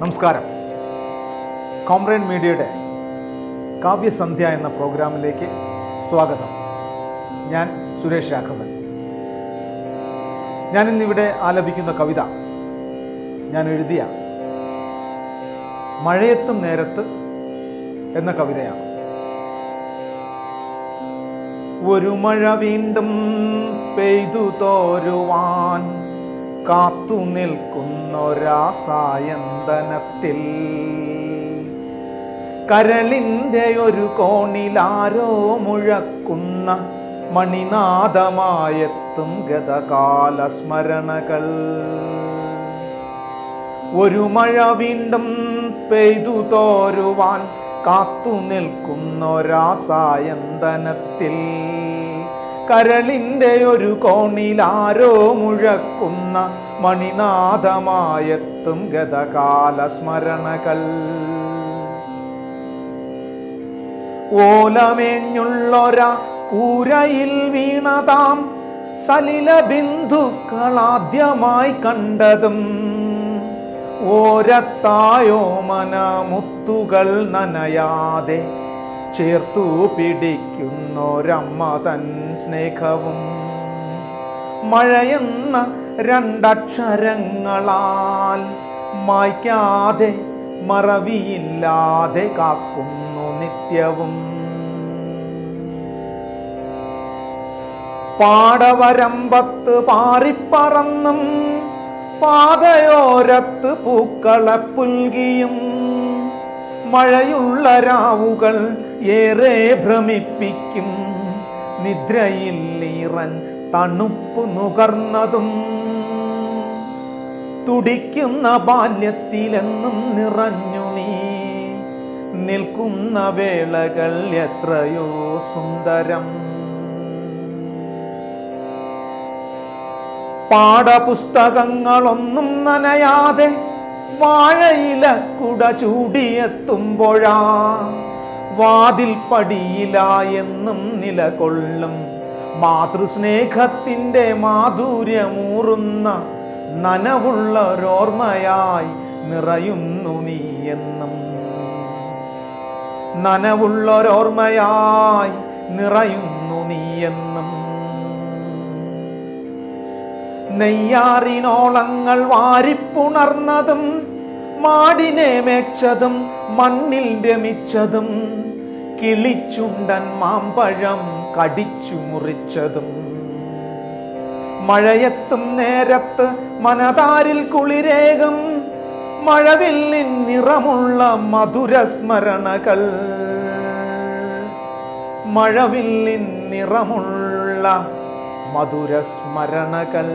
നമസ്കാരം കോംറേഡ് മീഡിയയുടെ കാവ്യസന്ധ്യ എന്ന പ്രോഗ്രാമിലേക്ക് സ്വാഗതം ഞാൻ സുരേഷ് രാഘവൻ ഞാൻ ഇന്നിവിടെ ആലപിക്കുന്ന കവിത ഞാൻ എഴുതിയ മഴയത്തും നേരത്ത് എന്ന കവിതയാണ് ഒരു മഴ വീണ്ടും പെയ്തു തോരുവാൻ കാത്തു നിൽക്കുന്നൊരാ സായന്തനത്തിൽ കരളിൻ്റെ ഒരു കോണിലാരോ മുഴക്കുന്ന മണിനാദമായെത്തും ഗതകാല സ്മരണകൾ ഒരു മഴ വീണ്ടും പെയ്തു തോരുവാൻ കാത്തു നിൽക്കുന്നൊരാ സായന്തനത്തിൽ കരളിൻ്റെ ഒരു കോണിലാരോ മുഴക്കുന്ന മണിനാദമായെത്തും ഗതകാല സ്മരണകൾ ഓലമേഞ്ഞുള്ളൊര കൂരയിൽ വീണതാം സലില ബിന്ദുക്കളാദ്യമായി കണ്ടതും ഓരത്തായോ മനമുത്തുകൾ നനയാതെ ചേർത്തു പിടിക്കുന്നൊരമ്മ തൻ സ്നേഹവും മഴയെന്ന രണ്ടക്ഷരങ്ങളാൽ മായ്ക്കാതെ മറവിയില്ലാതെ കാക്കുന്നു നിത്യവും പാടവരമ്പത്ത് പാറിപ്പറന്നും പാതയോരത്ത് പൂക്കളെ പുൽകിയും മഴയുള്ള രാവുകൾ ഏറെ ഭ്രമിപ്പിക്കും നിദ്രയിൽ ഈറൻ തണുപ്പു നുകർന്നതും തുടിക്കുന്ന ബാല്യത്തിലെന്നും നിറഞ്ഞു നീ നിൽക്കുന്ന വേളകൾ എത്രയോ സുന്ദരം പാഠപുസ്തകങ്ങളൊന്നും നനയാതെ വാഴയില കുട ചൂടിയെത്തുമ്പോഴാ വാതിൽ പടിയില എന്നും നിലകൊള്ളും മാതൃസ്നേഹത്തിൻ്റെ മാധുര്യമൂറുന്ന നനവുള്ളൊരോർമ്മയായി നിറയുന്നു നീ എന്നും നനവുള്ളൊരോർമ്മയായി നിറയുന്നു നീ എന്നും നെയ്യാറിനോളങ്ങൾ വാരിപ്പുണർന്നതും മാടിനെ മെച്ചതും മണ്ണിൽ രമിച്ചതും കിളിച്ചുണ്ടൻ മാമ്പഴം കടിച്ചു മുറിച്ചതും മഴയത്തും നേരത്ത് മനതാരിൽ കുളിരേകും മഴവില്ലിൻ നിറമുള്ള മധുരസ്മരണകൾ മഴവില്ലിൻ നിറമുള്ള മധുരസ്മരണകൾ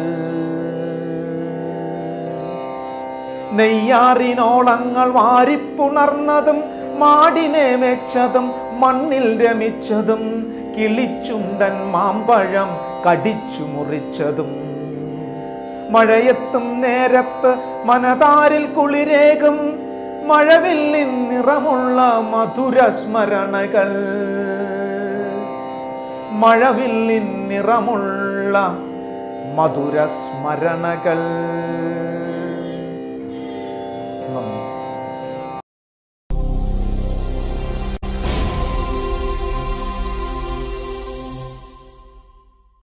നെയ്യാറിനോളങ്ങൾ വാരിപ്പുണർന്നതും മാടിനെ വെച്ചതും മണ്ണിൽ രമിച്ചതും കിളിച്ചുണ്ടൻ മാമ്പഴം കടിച്ചു മുറിച്ചതും മഴയത്തും നേരത്ത് മനതാരിൽ കുളിരേകും മഴവില്ലിൻ നിറമുള്ള മധുരസ്മരണകൾ മഴവില്ലിൻ നിറമുള്ള മധുരസ്മരണകൾ നന്ദി